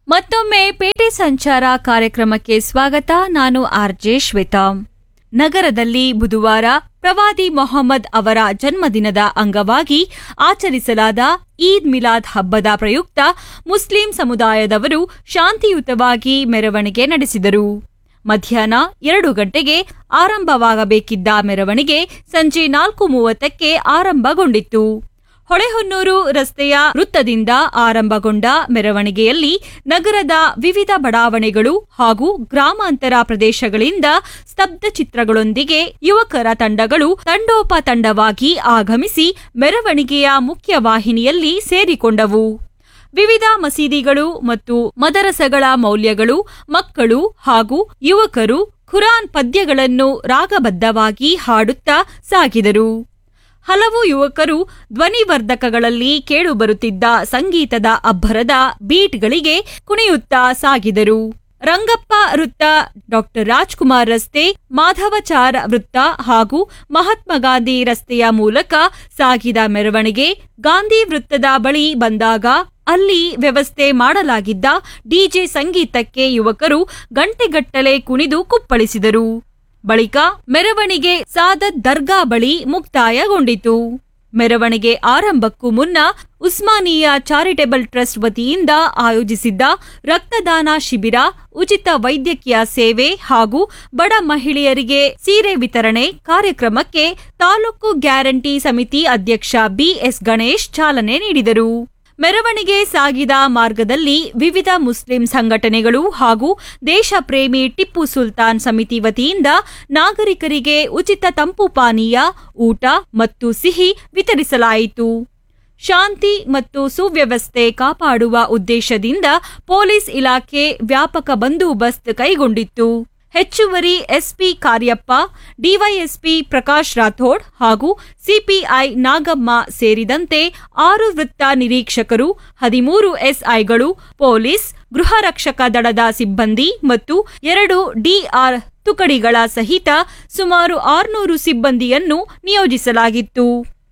ಮತ್ತೊಮ್ಮೆ ಪೇಟೆ ಸಂಚಾರ ಕಾರ್ಯಕ್ರಮಕ್ಕೆ ಸ್ವಾಗತ ನಾನು ಆರ್ಜೆ ಶ್ವೇತಾ ನಗರದಲ್ಲಿ ಬುಧವಾರ ಪ್ರವಾದಿ ಮೊಹಮ್ಮದ್ ಅವರ ಜನ್ಮದಿನದ ಅಂಗವಾಗಿ ಆಚರಿಸಲಾದ ಈದ್ ಮಿಲಾದ್ ಹಬ್ಬದ ಪ್ರಯುಕ್ತ ಮುಸ್ಲಿಂ ಸಮುದಾಯದವರು ಶಾಂತಿಯುತವಾಗಿ ಮೆರವಣಿಗೆ ನಡೆಸಿದರು ಮಧ್ಯಾಹ್ನ ಎರಡು ಗಂಟೆಗೆ ಆರಂಭವಾಗಬೇಕಿದ್ದ ಮೆರವಣಿಗೆ ಸಂಜೆ ನಾಲ್ಕು ಮೂವತ್ತಕ್ಕೆ ಆರಂಭಗೊಂಡಿತ್ತು ಹೊಳೆಹೊನ್ನೂರು ರಸ್ತೆಯ ವೃತ್ತದಿಂದ ಆರಂಭಗೊಂಡ ಮೆರವಣಿಗೆಯಲ್ಲಿ ನಗರದ ವಿವಿಧ ಬಡಾವಣೆಗಳು ಹಾಗೂ ಗ್ರಾಮಾಂತರ ಪ್ರದೇಶಗಳಿಂದ ಸ್ತಬ್ಧ ಚಿತ್ರಗಳೊಂದಿಗೆ ಯುವಕರ ತಂಡಗಳು ತಂಡೋಪತಂಡವಾಗಿ ಆಗಮಿಸಿ ಮೆರವಣಿಗೆಯ ಮುಖ್ಯ ವಾಹಿನಿಯಲ್ಲಿ ಸೇರಿಕೊಂಡವು ವಿವಿಧ ಮಸೀದಿಗಳು ಮತ್ತು ಮದರಸಗಳ ಮೌಲ್ಯಗಳು ಮಕ್ಕಳು ಹಾಗೂ ಯುವಕರು ಖುರಾನ್ ಪದ್ಯಗಳನ್ನು ರಾಗಬದ್ಧವಾಗಿ ಹಾಡುತ್ತಾ ಸಾಗಿದರು ಹಲವು ಯುವಕರು ಧ್ವನಿವರ್ಧಕಗಳಲ್ಲಿ ಕೇಳುಬರುತ್ತಿದ್ದ ಸಂಗೀತದ ಅಬ್ಬರದ ಬೀಟ್ಗಳಿಗೆ ಕುಣಿಯುತ್ತಾ ಸಾಗಿದರು ರಂಗಪ್ಪ ವೃತ್ತ ಡಾಕ್ಟರ್ ರಾಜ್ಕುಮಾರ್ ರಸ್ತೆ ಮಾಧವಚಾರ ವೃತ್ತ ಹಾಗೂ ಮಹಾತ್ಮ ಗಾಂಧಿ ರಸ್ತೆಯ ಮೂಲಕ ಸಾಗಿದ ಮೆರವಣಿಗೆ ಗಾಂಧಿ ವೃತ್ತದ ಬಳಿ ಬಂದಾಗ ಅಲ್ಲಿ ವ್ಯವಸ್ಥೆ ಮಾಡಲಾಗಿದ್ದ ಡಿಜೆ ಸಂಗೀತಕ್ಕೆ ಯುವಕರು ಗಂಟೆಗಟ್ಟಲೆ ಕುಣಿದು ಕುಪ್ಪಳಿಸಿದರು ಬಳಿಕ ಮೆರವಣಿಗೆ ಸಾದತ್ ದರ್ಗಾ ಬಳಿ ಮುಕ್ತಾಯಗೊಂಡಿತು ಮೆರವಣಿಗೆ ಆರಂಭಕ್ಕೂ ಮುನ್ನ ಉಸ್ಮಾನಿಯಾ ಚಾರಿಟೇಬಲ್ ಟ್ರಸ್ಟ್ ವತಿಯಿಂದ ಆಯೋಜಿಸಿದ್ದ ರಕ್ತದಾನ ಶಿಬಿರ ಉಚಿತ ವೈದ್ಯಕೀಯ ಸೇವೆ ಹಾಗೂ ಬಡ ಮಹಿಳೆಯರಿಗೆ ಸೀರೆ ವಿತರಣೆ ಕಾರ್ಯಕ್ರಮಕ್ಕೆ ತಾಲೂಕು ಗ್ಯಾರಂಟಿ ಸಮಿತಿ ಅಧ್ಯಕ್ಷ ಬಿಎಸ್ ಗಣೇಶ್ ಚಾಲನೆ ನೀಡಿದರು ಮೆರವಣಿಗೆ ಸಾಗಿದ ಮಾರ್ಗದಲ್ಲಿ ವಿವಿಧ ಮುಸ್ಲಿಂ ಸಂಘಟನೆಗಳು ಹಾಗೂ ದೇಶಪ್ರೇಮಿ ಟಿಪ್ಪು ಸುಲ್ತಾನ್ ಸಮಿತಿ ವತಿಯಿಂದ ನಾಗರಿಕರಿಗೆ ಉಚಿತ ತಂಪು ಪಾನೀಯ ಊಟ ಮತ್ತು ಸಿಹಿ ವಿತರಿಸಲಾಯಿತು ಶಾಂತಿ ಮತ್ತು ಸುವ್ಯವಸ್ಥೆ ಕಾಪಾಡುವ ಉದ್ದೇಶದಿಂದ ಪೊಲೀಸ್ ಇಲಾಖೆ ವ್ಯಾಪಕ ಬಂದೋಬಸ್ತ್ ಕೈಗೊಂಡಿತ್ತು ಹೆಚ್ಚುವರಿ ಎಸ್ಪಿ ಕಾರ್ಯಪ್ಪ ಡಿವೈಎಸ್ಪಿ ಪ್ರಕಾಶ್ ರಾಥೋಡ್ ಹಾಗೂ ಸಿಪಿಐ ನಾಗಮ್ಮ ಸೇರಿದಂತೆ ಆರು ವೃತ್ತ ನಿರೀಕ್ಷಕರು ಹದಿಮೂರು ಎಸ್ಐಗಳು ಪೊಲೀಸ್ ಗೃಹ ರಕ್ಷಕ ದಳದ ಸಿಬ್ಬಂದಿ ಮತ್ತು ಎರಡು ಡಿಆರ್ ತುಕಡಿಗಳ ಸಹಿತ ಸುಮಾರು ಆರುನೂರು ಸಿಬ್ಬಂದಿಯನ್ನು ನಿಯೋಜಿಸಲಾಗಿತ್ತು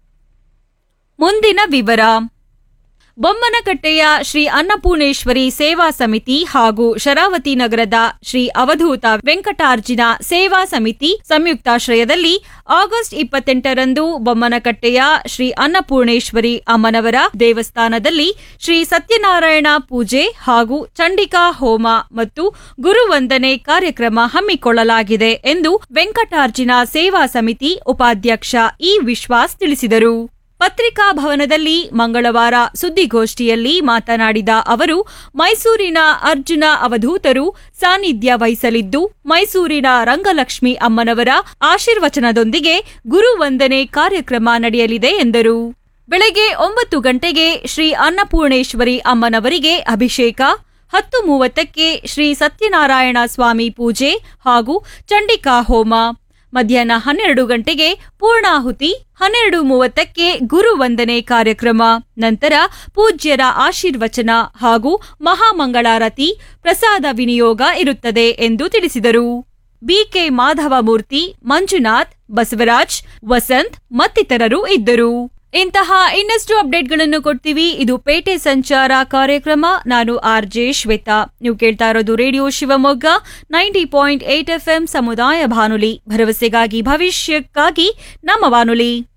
ಮುಂದಿನ ವಿವರ ಬೊಮ್ಮನಕಟ್ಟೆಯ ಶ್ರೀ ಅನ್ನಪೂರ್ಣೇಶ್ವರಿ ಸೇವಾ ಸಮಿತಿ ಹಾಗೂ ಶರಾವತಿ ನಗರದ ಶ್ರೀ ಅವಧೂತ ವೆಂಕಟಾರ್ಜಿನ ಸೇವಾ ಸಮಿತಿ ಸಂಯುಕ್ತಾಶ್ರಯದಲ್ಲಿ ಆಗಸ್ಟ್ ಇಪ್ಪತ್ತೆಂಟರಂದು ಬೊಮ್ಮನಕಟ್ಟೆಯ ಶ್ರೀ ಅನ್ನಪೂರ್ಣೇಶ್ವರಿ ಅಮ್ಮನವರ ದೇವಸ್ಥಾನದಲ್ಲಿ ಶ್ರೀ ಸತ್ಯನಾರಾಯಣ ಪೂಜೆ ಹಾಗೂ ಚಂಡಿಕಾ ಹೋಮ ಮತ್ತು ಗುರುವಂದನೆ ಕಾರ್ಯಕ್ರಮ ಹಮ್ಮಿಕೊಳ್ಳಲಾಗಿದೆ ಎಂದು ವೆಂಕಟಾರ್ಜಿನ ಸೇವಾ ಸಮಿತಿ ಉಪಾಧ್ಯಕ್ಷ ಇ ವಿಶ್ವಾಸ್ ತಿಳಿಸಿದರು ಪತ್ರಿಕಾ ಭವನದಲ್ಲಿ ಮಂಗಳವಾರ ಸುದ್ದಿಗೋಷ್ಠಿಯಲ್ಲಿ ಮಾತನಾಡಿದ ಅವರು ಮೈಸೂರಿನ ಅರ್ಜುನ ಅವಧೂತರು ಸಾನ್ನಿಧ್ಯ ವಹಿಸಲಿದ್ದು ಮೈಸೂರಿನ ರಂಗಲಕ್ಷ್ಮಿ ಅಮ್ಮನವರ ಆಶೀರ್ವಚನದೊಂದಿಗೆ ಗುರುವಂದನೆ ಕಾರ್ಯಕ್ರಮ ನಡೆಯಲಿದೆ ಎಂದರು ಬೆಳಗ್ಗೆ ಒಂಬತ್ತು ಗಂಟೆಗೆ ಶ್ರೀ ಅನ್ನಪೂರ್ಣೇಶ್ವರಿ ಅಮ್ಮನವರಿಗೆ ಅಭಿಷೇಕ ಹತ್ತು ಮೂವತ್ತಕ್ಕೆ ಶ್ರೀ ಸತ್ಯನಾರಾಯಣ ಸ್ವಾಮಿ ಪೂಜೆ ಹಾಗೂ ಚಂಡಿಕಾ ಹೋಮ ಮಧ್ಯಾಹ್ನ ಹನ್ನೆರಡು ಗಂಟೆಗೆ ಪೂರ್ಣಾಹುತಿ ಹನ್ನೆರಡು ಮೂವತ್ತಕ್ಕೆ ಗುರುವಂದನೆ ಕಾರ್ಯಕ್ರಮ ನಂತರ ಪೂಜ್ಯರ ಆಶೀರ್ವಚನ ಹಾಗೂ ಮಹಾಮಂಗಳಾರತಿ ಪ್ರಸಾದ ವಿನಿಯೋಗ ಇರುತ್ತದೆ ಎಂದು ತಿಳಿಸಿದರು ಬಿಕೆ ಮಾಧವಮೂರ್ತಿ ಮಂಜುನಾಥ್ ಬಸವರಾಜ್ ವಸಂತ್ ಮತ್ತಿತರರು ಇದ್ದರು ಇಂತಹ ಇನ್ನಷ್ಟು ಅಪ್ಡೇಟ್ಗಳನ್ನು ಕೊಡ್ತೀವಿ ಇದು ಪೇಟೆ ಸಂಚಾರ ಕಾರ್ಯಕ್ರಮ ನಾನು ಆರ್ ಜೆ ಶ್ವೇತಾ ನೀವು ಕೇಳ್ತಾ ಇರೋದು radio Shivamogga ninety point eight F ಸಮುದಾಯ ಬಾನುಲಿ ಭರವಸೆಗಾಗಿ ಭವಿಷ್ಯಕ್ಕಾಗಿ ನಮ್ಮ ಬಾನುಲಿ